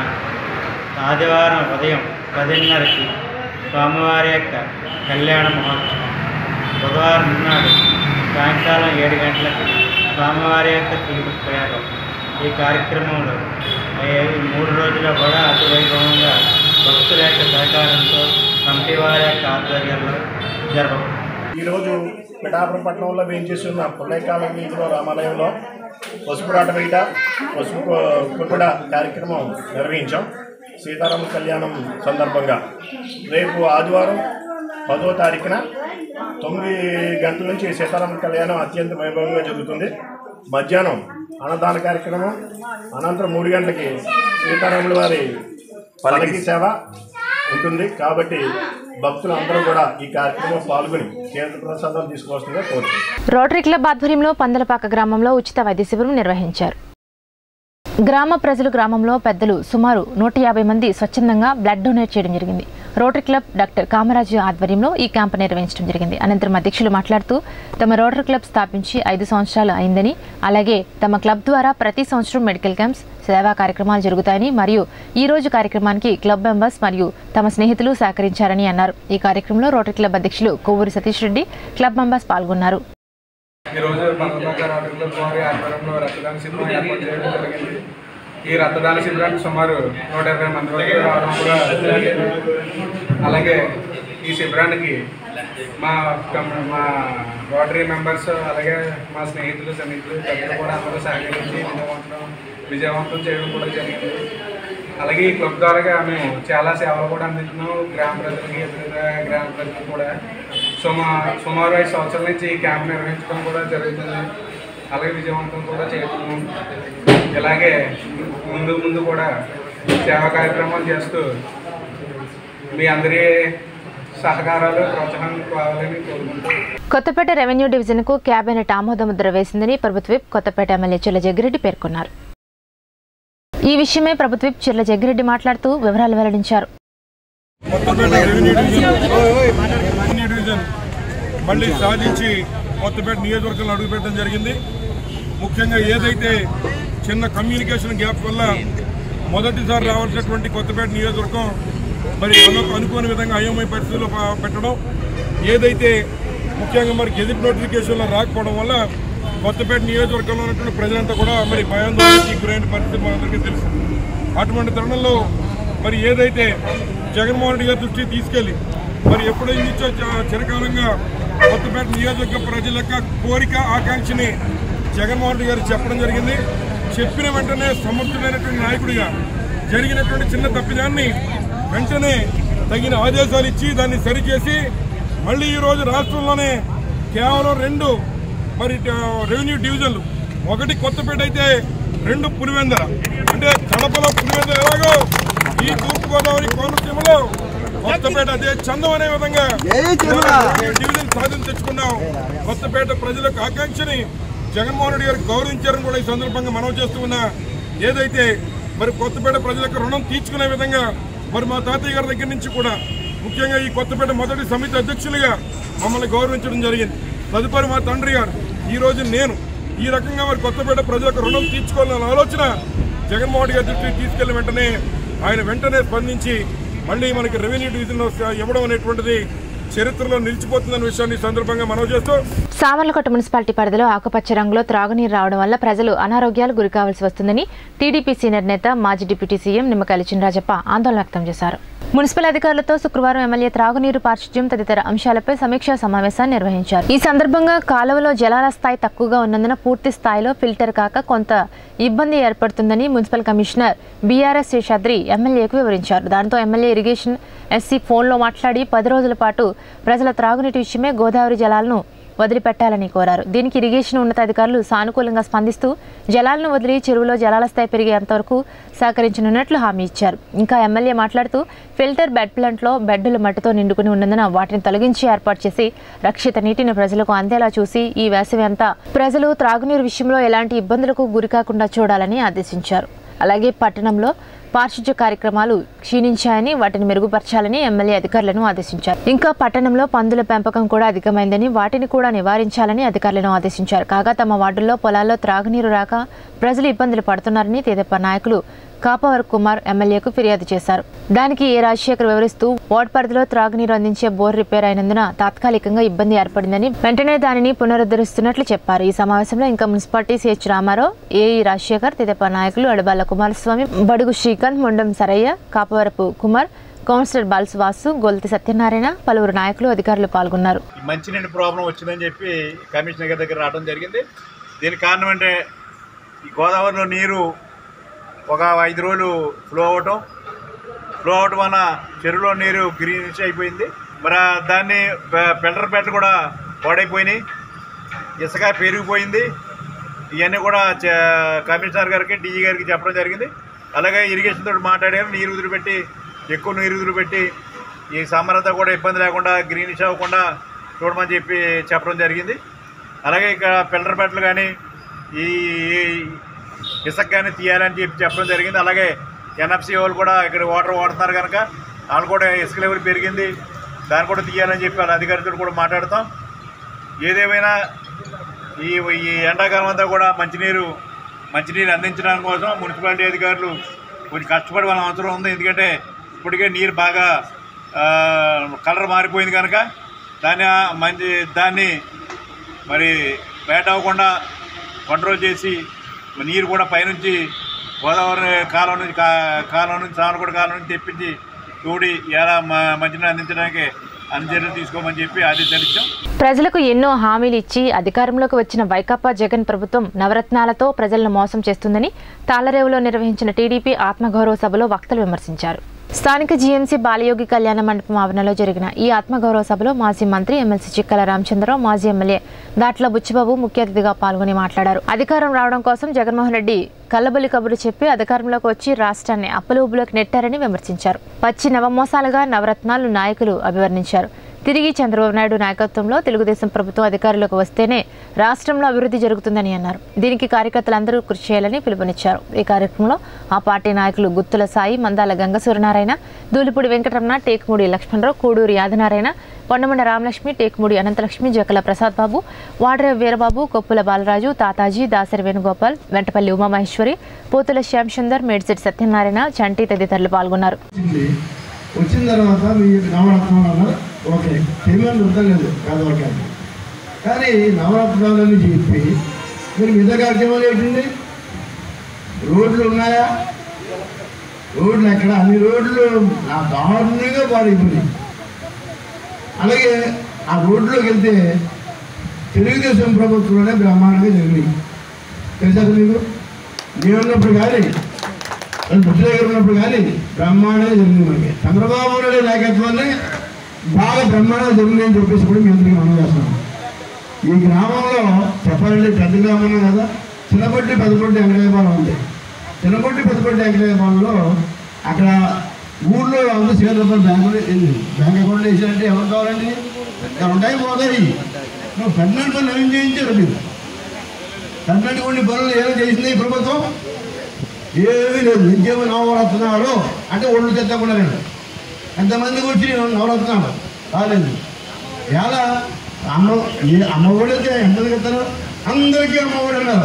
ఆదివారం ఉదయం పదిన్నరకి స్వామివారి యొక్క కళ్యాణ మహోత్సవం బుధవారం నాడు సాయంకాలం ఏడు గంటలకు స్వామివారి యొక్క తీర్థయాగం ఈ కార్యక్రమంలో ఈ మూడు రోజులు కూడా అతి వైభవంగా భక్తుల యొక్క సహకారంతో కమిటీ వారి యొక్క ఆధ్వర్యంలో జరపబడుతుంది ఈరోజు పిఠాపురం పట్టణంలో వేయించేస్తున్న పుల్లైకాలం వీధిలో రామాలయంలో పసుపు రాట వేయట పసుపు కొ- కొట్టుడ కార్యక్రమం నిర్వహించాం సీతారామ కళ్యాణం సందర్భంగా రేపు ఆదివారం పదో తారీఖున తొమ్మిది గంటల నుంచి సీతారామ కళ్యాణం అత్యంత వైభవంగా జరుగుతుంది మధ్యాహ్నం అన్నదాన కార్యక్రమం అనంతరం మూడు గంటలకి సీతారాముల వారి పలకి సేవ ఉంటుంది కాబట్టి భక్తులు అందరూ కూడా ఈ కార్యక్రమం పాల్గొని తీర్థ ప్రసాదాలు తీసుకోవాల్సిందిగా కోరుతున్నాం రోటరీ క్లబ్ ఆధ్వర్యంలో పందలపాక గ్రామంలో ఉచిత వైద్య శిబిరం నిర్వహించారు గ్రామ ప్రజలు గ్రామంలో పెద్దలు సుమారు నూట యాభై మంది స్వచ్ఛందంగా బ్లడ్ డొనేట్ చేయడం జరిగింది రోటరీ క్లబ్ డాక్టర్ కామరాజు ఆధ్వర్యంలో ఈ క్యాంపు నిర్వహించడం జరిగింది అనంతరం అధ్యక్షులు మాట్లాడుతూ తమ రోటరీ క్లబ్ స్థాపించి ఐదు సంవత్సరాలు అయిందని అలాగే తమ క్లబ్ ద్వారా ప్రతి సంవత్సరం మెడికల్ క్యాంప్స్ సేవా కార్యక్రమాలు జరుగుతాయని మరియు ఈ రోజు కార్యక్రమానికి క్లబ్ మెంబర్స్ మరియు తమ స్నేహితులు సహకరించారని అన్నారు ఈ కార్యక్రమంలో రోటరీ క్లబ్ అధ్యక్షులు కొవ్వూరి సతీష్ రెడ్డి క్లబ్ మెంబర్స్ పాల్గొన్నారు ఈరోజు పదకొండవ రాత్రుల వారి ఆధ్వర్యంలో రక్తదాన శిబిరం ఏర్పాటు చేయడం జరిగింది ఈ రక్తదాన శిబిరానికి సుమారు నూట ఇరవై మంది వరకు రావడం కూడా జరిగింది అలాగే ఈ శిబిరానికి మా కమ్- మా రోటరీ మెంబర్స్ అలాగే మా స్నేహితులు సన్నిహితులు పెద్దలు కూడా అందరూ సహకరించి విజయవంతం విజయవంతం చేయడం కూడా జరిగింది అలాగే ఈ క్లబ్ ద్వారా మేము చాలా సేవలు కూడా అందిస్తున్నాం గ్రామ ప్రజలకి ఇతర గ్రామ ప్రజలకు కూడా సుమా సుమారు ఐదు సంవత్సరాల నుంచి ఈ క్యాంప్ నిర్వహించడం కూడా జరుగుతుంది అలాగే విజయవంతం కూడా చేస్తున్నాం ఇలాగే ముందు ముందు కూడా సేవా కార్యక్రమాలు చేస్తూ మీ అందరి సహకారాలు ప్రోత్సాహం కావాలని కోరుకుంటూ కొత్తపేట రెవెన్యూ డివిజన్కు కేబినెట్ ఆమోద ముద్ర వేసిందని ప్రభుత్వ విప్ కొత్తపేట ఎమ్మెల్యే చిల్ల జగ్గిరెడ్డి పేర్కొన్నారు ఈ విషయమై ప్రభుత్వ విప్ చిర్ల జగ్గిరెడ్డి మాట్లాడుతూ వివరాలు వెల్లడించారు Kothapeta revenue division revenue division మళ్ళీ సాధించి కొత్తపేట నియోజకవర్గంలో అడుగుపెట్టడం జరిగింది ముఖ్యంగా ఏదైతే చిన్న కమ్యూనికేషన్ గ్యాప్ వల్ల మొదటిసారి రావాల్సినటువంటి కొత్తపేట నియోజకవర్గం మరి అను అనుకోని విధంగా అయోమయ పరిస్థితుల్లో ప- పెట్టడం ఏదైతే ముఖ్యంగా మరి గెజిట్ నోటిఫికేషన్లో రాకపోవడం వల్ల కొత్తపేట నియోజకవర్గంలో ఉన్నటువంటి ప్రజలంతా కూడా మరి భయాందోళనకి గురైన పరిస్థితి మనందరికీ తెలుసు అటువంటి తరుణంలో మరి ఏదైతే జగన్మోహన్ రెడ్డి గారి దృష్టికి తీసుకెళ్లి మరి ఎప్పుడో నుంచో చ- చిరకాలంగా కొత్తపేట నియోజకవర్గ ప్రజల యొక్క కోరిక ఆకాంక్షని జగన్మోహన్ రెడ్డి గారు చెప్పడం జరిగింది చెప్పిన వెంటనే సమర్థుడైనటువంటి నాయకుడిగా జరిగినటువంటి చిన్న తప్పిదాన్ని వెంటనే తగిన ఆదేశాలు ఇచ్చి దాన్ని సరిచేసి మళ్ళీ ఈ రోజు రాష్ట్రంలోనే కేవలం రెండు మరి ఆ, రెవెన్యూ డివిజన్లు ఒకటి కొత్తపేట అయితే రెండు పులివెందర అంటే కడపలో పులివెందర ఎలాగో ఈ తూర్పుగోదావరి కోనసీమలో కొత్తపేట అదే చందం అనే విధంగా డివిజన్ సాధన తెచ్చుకున్నాం కొత్తపేట ప్రజలకు ఆకాంక్షని జగన్మోహన్ రెడ్డి గారు గౌరవించారని కూడా ఈ సందర్భంగా మనవి చేస్తూ ఉన్నా ఏదైతే మరి కొత్తపేట ప్రజలకు రుణం తీర్చుకునే విధంగా మరి మా తాతయ్య గారి దగ్గర నుంచి కూడా ముఖ్యంగా ఈ కొత్తపేట మొదటి సమితి అధ్యక్షులుగా మమ్మల్ని గౌరవించడం జరిగింది తదుపరి మా తండ్రి గారు ఈ రోజు నేను ఈ రకంగా మరి కొత్తపేట ప్రజలకు రుణం తీర్చుకోవాలన్న ఆలోచన జగన్మోహన్ రెడ్డి గారి దృష్టికి తీసుకెళ్లిన వెంటనే ఆయన వెంటనే స్పందించి మళ్ళీ మనకి రెవెన్యూ డివిజన్లో స- ఇవ్వడం అనేటువంటిది చరిత్రలో నిలిచిపోతుందన్న విషయాన్ని ఈ సందర్భంగా మనవి చేస్తూ సామర్లకోట మున్సిపాలిటీ పరిధిలో ఆకుపచ్చ రంగులో త్రాగునీరు రావడం వల్ల ప్రజలు అనారోగ్యాలు గురి కావాల్సి వస్తుందని టీడీపీ సీనియర్ నేత మాజీ డిప్యూటీ సీఎం నిమ్మకాయల చినరాజప్ప ఆందోళన వ్యక్తం చేశారు మున్సిపల్ అధికారులతో శుక్రవారం ఎమ్మెల్యే త్రాగునీరు పారిశుధ్యం తదితర అంశాలపై సమీక్షా సమావేశాన్ని నిర్వహించారు ఈ సందర్భంగా కాలువలో జలాల స్థాయి తక్కువగా ఉన్నందున పూర్తి స్థాయిలో ఫిల్టర్ కాక కొంత ఇబ్బంది ఏర్పడుతుందని మున్సిపల్ కమిషనర్ బీఆర్ఎస్ శేషాద్రి ఎమ్మెల్యేకు వివరించారు దాంతో ఎమ్మెల్యే ఇరిగేషన్ ఎస్సీ ఫోన్లో మాట్లాడి పది రోజుల పాటు ప్రజల త్రాగునీటి విషయమే గోదావరి జలాలను వదిలిపెట్టాలని కోరారు దీనికి ఇరిగేషన్ ఉన్నతాధికారులు సానుకూలంగా స్పందిస్తూ జలాలను వదిలి చెరువులో జలాల స్థాయి పెరిగేంతవరకు సహకరించనున్నట్లు హామీ ఇచ్చారు ఇంకా ఎమ్మెల్యే మాట్లాడుతూ ఫిల్టర్ బెడ్ ప్లాంట్లో బెడ్డులు మట్టితో నిండుకుని ఉన్నందున వాటిని తొలగించి ఏర్పాటు చేసి రక్షిత నీటిని ప్రజలకు అందేలా చూసి ఈ వేసవి అంతా ప్రజలు త్రాగునీరు విషయంలో ఎలాంటి ఇబ్బందులకు గురికాకుండా చూడాలని ఆదేశించారు అలాగే పట్టణంలో పారిశుధ్య కార్యక్రమాలు క్షీణించాయని వాటిని మెరుగుపరచాలని ఎమ్మెల్యే అధికారులను ఆదేశించారు ఇంకా పట్టణంలో పందుల పెంపకం కూడా అధికమైందని వాటిని కూడా నివారించాలని అధికారులను ఆదేశించారు కాగా తమ వార్డుల్లో పొలాల్లో త్రాగునీరు రాక ప్రజలు ఇబ్బందులు పడుతున్నారని తెదేపా నాయకులు కాపవర్ కుమార్ ఎమ్మెల్యేకు ఫిర్యాదు చేశారు దానికి ఏ రాజశేఖర్ వివరిస్తూ వార్డ్ పరిధిలో త్రాగునీరు అందించే బోర్ రిపేర్ అయినందున తాత్కాలికంగా ఇబ్బంది ఏర్పడిందని వెంటనే దానిని పునరుద్ధరిస్తున్నట్లు చెప్పారు ఈ సమావేశంలో ఇంకా municipality CH Ramarao AE Rajasekhar Tedepa నాయకులు అడబాల కుమారస్వామి బడుగు శ్రీకాంత్ ముండం సరయ్య కాపవరపు కుమార్ కౌన్సిలర్ బాల్స్ వాసు గొల్తి సత్యనారాయణ పలువురు నాయకులు అధికారులు పాల్గొన్నారు ఈ మంచినీటి ప్రాబ్లం వచ్చిందని చెప్పి కమిషనర్ గారి దగ్గర రావడం జరిగింది దీనికి కారణం అంటే ఈ గోదావరిలో నీరు ఒక ఐదు రోజులు ఫ్లో అవ్వటం ఫ్లో అవ్వటం వలన చెరువులో నీరు గ్రీనిష్ అయిపోయింది మరి ఆ దాన్ని పె- ఫిల్టర్ బెడ్ కూడా పాడైపోయినాయి ఇసుక పెరిగిపోయింది ఇవన్నీ కూడా చ- కమిషనర్ గారికి డీజీ గారికి చెప్పడం జరిగింది అలాగే ఇరిగేషన్ తోటి మాట్లాడారు నీరు వదిలిపెట్టి ఎక్కువ నీరు వదిలిపెట్టి ఈ సమ్మర్ అంతా కూడా ఇబ్బంది లేకుండా గ్రీనిష్ అవ్వకుండా చూడమని చెప్పి చెప్పడం జరిగింది అలాగే ఇక్కడ ఫిల్టర్ బెడ్లు కానీ ఈ ఇసుక కానీ తీయాలని చెప్పి చెప్పడం జరిగింది అలాగే ఎన్ఎఫ్సి వాళ్ళు కూడా ఇక్కడ వాటర్ వాడుతున్నారు కనుక వాళ్ళు కూడా ఇసుక లెవెల్ పెరిగింది దాన్ని కూడా తీయాలని చెప్పి వాళ్ళ అధికారులతో కూడా మాట్లాడతాం ఏదేమైనా ఈ ఈ ఎండాకాలం అంతా కూడా మంచినీరు మంచినీరు అందించడానికి కోసం మున్సిపాలిటీ అధికారులు కొంచెం కష్టపడి వాళ్ళ అవసరం ఉంది ఎందుకంటే ఇప్పటికే నీరు బాగా ఆ, కలర్ మారిపోయింది కనుక దాన్ని ఆ మంచి దాన్ని మరి బయట అవ్వకుండా కంట్రోల్ చేసి నీరు కూడా పైనుంచి గోదావరి కాలం నుంచి కా- కాలం నుంచి సామరకోట కాలం నుంచి తెప్పించి తోడి ఎలా మ- మంచినీరు అందించడానికి అన్ని చర్యలు తీసుకోమని చెప్పి ఆదేశాలు ఇచ్చాం ప్రజలకు ఎన్నో హామీలు ఇచ్చి అధికారంలోకి వచ్చిన వైకాపా జగన్ ప్రభుత్వం నవరత్నాలతో ప్రజలను మోసం చేస్తుందని తాళ్లరేవులో నిర్వహించిన టీడీపీ ఆత్మగౌరవ సభలో వక్తలు విమర్శించారు స్థానిక జీఎంసీ బాలయోగి కళ్యాణ మండపం ఆవరణలో జరిగిన ఈ ఆత్మగౌరవ సభలో మాజీ మంత్రి ఎమ్మెల్సీ చిక్కల రామచంద్రరావు మాజీ ఎమ్మెల్యే దాట్ల బుచ్చిబాబు ముఖ్య అతిథిగా పాల్గొని మాట్లాడారు అధికారం రావడం కోసం జగన్మోహన్ రెడ్డి కల్లబొల్లి కబురు చెప్పి అధికారంలోకి వచ్చి రాష్ట్రాన్ని అప్పుల ఊబులోకి నెట్టారని విమర్శించారు పచ్చి నవమోసాలుగా నవరత్నాలు నాయకులు అభివర్ణించారు తిరిగి చంద్రబాబు నాయుడు నాయకత్వంలో తెలుగుదేశం ప్రభుత్వం అధికారంలోకి వస్తేనే రాష్ట్రంలో అభివృద్ధి జరుగుతుందని అన్నారు దీనికి కార్యకర్తలందరూ కృషి చేయాలని పిలుపునిచ్చారు ఈ కార్యక్రమంలో ఆ పార్టీ నాయకులు గుత్తుల సాయి మందాల గంగ సూర్యనారాయణ దూలిపూడి వెంకటరమణ టేకుమూడి లక్ష్మణరావు కోడూరి యాదనారాయణ కొండమండ రామలక్ష్మి టేకుమూడి అనంతలక్ష్మి జకల ప్రసాద్ బాబు వాడరే వీరబాబు కొప్పుల బాలరాజు తాతాజీ దాసరి వేణుగోపాల్ వెంటపల్లి ఉమామహేశ్వరి పోతుల శ్యామసుందర్ మేడ్సిటి సత్యనారాయణ చంటి తదితరులు పాల్గొన్నారు వచ్చిన తర్వాత మీ నవరత్నాలు అన్నారు ఓకే తెలియని అర్థం లేదు పేదవాళ్ళకి కానీ నవరత్నాలని చెప్పి మీరు మిగతా కార్యక్రమాలు ఏంటండి రోడ్లు ఉన్నాయా రోడ్లు ఎక్కడ అన్ని రోడ్లు నా దారుణంగా పాడైపోయినాయి అలాగే ఆ రోడ్లోకి వెళ్తే తెలుగుదేశం ప్రభుత్వంలోనే బ్రహ్మాండంగా జరిగినాయి తెలుసా మీకు నేనున్నప్పుడు కానీ బుద్ధి దగ్గర ఉన్నప్పుడు కానీ బ్రహ్మాండంగా జరిగింది మనకి చంద్రబాబు నాయుడు నాయకత్వాన్ని బాగా బ్రహ్మాండంగా జరిగింది అని చెప్పేసి కూడా మీ అందరికీ మనం చేస్తున్నాం ఈ గ్రామంలో చెప్పాలంటే పెద్ద గ్రామం కదా చిన్నపట్టి పెద్దపట్టి వెంకటేపాలెం ఉంది చిన్నపట్టి పెద్దపట్టి వెంకటేపాలెంలో అక్కడ ఊళ్ళో వంద వేల రూపాయలు బ్యాంకులో బ్యాంక్ అకౌంట్లో వేసారంటే ఎవరు కావాలండి ఇక్కడ ఉంటాయి పోతాయి నువ్వు పెద్దనాటి పనులు ఏం చేయించారు మీరు పెద్దనాటి కొన్ని పనులు ఏదో చేసింది ఈ ప్రభుత్వం ఏమీ లేదు ఇంకేమో నవరత్నాలు అంటే ఒళ్ళు చెత్తకుండా ఎంతమందికి వచ్చి నవరత్నాలు రాలేదు ఎలా అమ్మ ఏ అమ్మఒడి అయితే ఎంతమందికి ఇస్తారు అందరికీ అమ్మఒడి అన్నారు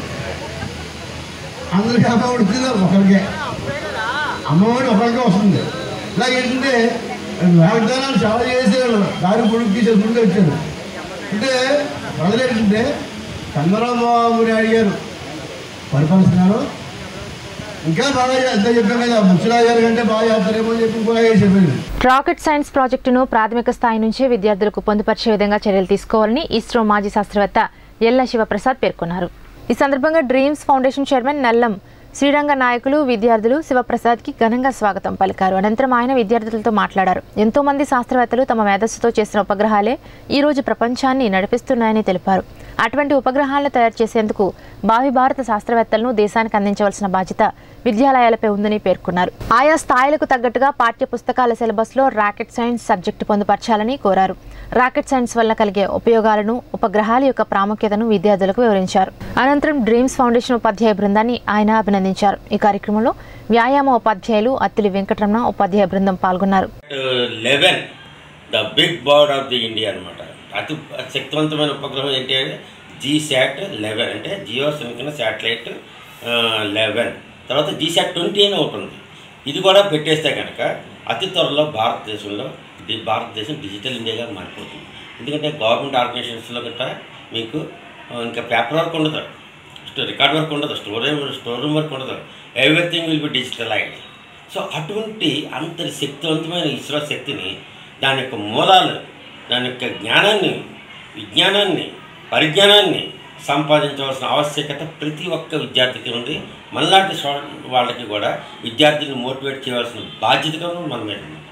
అందరికీ అమ్మఒడి వచ్చింది ఒకరికే అమ్మఒడి ఒకరికే వస్తుంది ఇలా ఏంటంటే వాగ్దానాలు చాలా చేసేవాళ్ళు దారి పొడుగు తీసే ముందు వచ్చారు అంటే మొదలెట్టింటే చంద్రబాబు నాయుడు గారు పరిపాలిస్తున్నారు ఇంకా బాగా అంతా చెప్పాం కదా ముచ్చరాజు గారి కంటే బాగా చేస్తారేమో అని చెప్పి కూడా చెప్పారు రాకెట్ సైన్స్ ప్రాజెక్టును ప్రాథమిక స్థాయి నుంచే విద్యార్థులకు పొందుపరిచే విధంగా చర్యలు తీసుకోవాలని ఇస్రో మాజీ శాస్త్రవేత్త ఎల్ల శివప్రసాద్ పేర్కొన్నారు ఈ సందర్భంగా dreams foundation chairman Nallam Sriranga నాయకులు విద్యార్థులు శివప్రసాద్కి ఘనంగా స్వాగతం పలికారు అనంతరం ఆయన విద్యార్థులతో మాట్లాడారు ఎంతో మంది శాస్త్రవేత్తలు తమ మేధస్సుతో చేసిన ఉపగ్రహాలే ఈ రోజు ప్రపంచాన్ని నడిపిస్తున్నాయని తెలిపారు అటువంటి ఉపగ్రహాలను తయారు చేసేందుకు భావి భారత శాస్త్రవేత్తలను దేశానికి అందించవలసిన బాధ్యత విద్యాలయాలపై ఉందని పేర్కొన్నారు ఆయా స్థాయిలకు తగ్గట్టుగా పాఠ్య పుస్తకాల సిలబస్లో రాకెట్ సైన్స్ సబ్జెక్టు పొందుపరచాలని కోరారు రాకెట్ సైన్స్ వల్ల కలిగే ఉపయోగాలను ఉపగ్రహాల యొక్క ప్రాముఖ్యతను విద్యార్థులకు వివరించారు అనంతరం డ్రీమ్స్ ఫౌండేషన్ ఉపాధ్యాయ బృందాన్ని ఆయన అభినందించారు ఈ కార్యక్రమంలో వ్యాయామ ఉపాధ్యాయులు అత్తిలి వెంకటరమణ ఉపాధ్యాయ బృందం పాల్గొన్నారు eleven the big bird of the India అనమాట అతి శక్తివంతమైన ఉపగ్రహం ఏంటి అంటే జీ శాట్ లెవెన్ అంటే జియో సంకన శాటిలైట్ లెవెన్ తర్వాత జీ శాట్ ట్వంటీ అని ఒకటి ఉంది ఇది కూడా పెట్టేస్తే కనుక అతి త్వరలో భారతదేశంలో ఇది భారతదేశం డిజిటల్ ఇండియాగా మారిపోతుంది ఎందుకంటే గవర్నమెంట్ ఆర్గనైజేషన్స్లో గట్రా మీకు ఆ, ఇంకా పేపర్ వర్క్ ఉండదు స్టో- రికార్డ్ వర్క్ ఉండదు స్టోర్ స్టోర్ రూమ్ వర్క్ ఉండదు everything will be digitalize so అటువంటి అంత శక్తివంతమైన ఇస్రో శక్తిని దాని యొక్క మూలాలు దాని యొక్క జ్ఞానాన్ని విజ్ఞానాన్ని పరిజ్ఞానాన్ని సంపాదించవలసిన ఆవశ్యకత ప్రతి ఒక్క విద్యార్థికి ఉంది మనలాంటి సో- వాళ్ళకి కూడా విద్యార్థులను మోటివేట్ చేయవలసిన బాధ్యత కూడా మన మీద ఉంది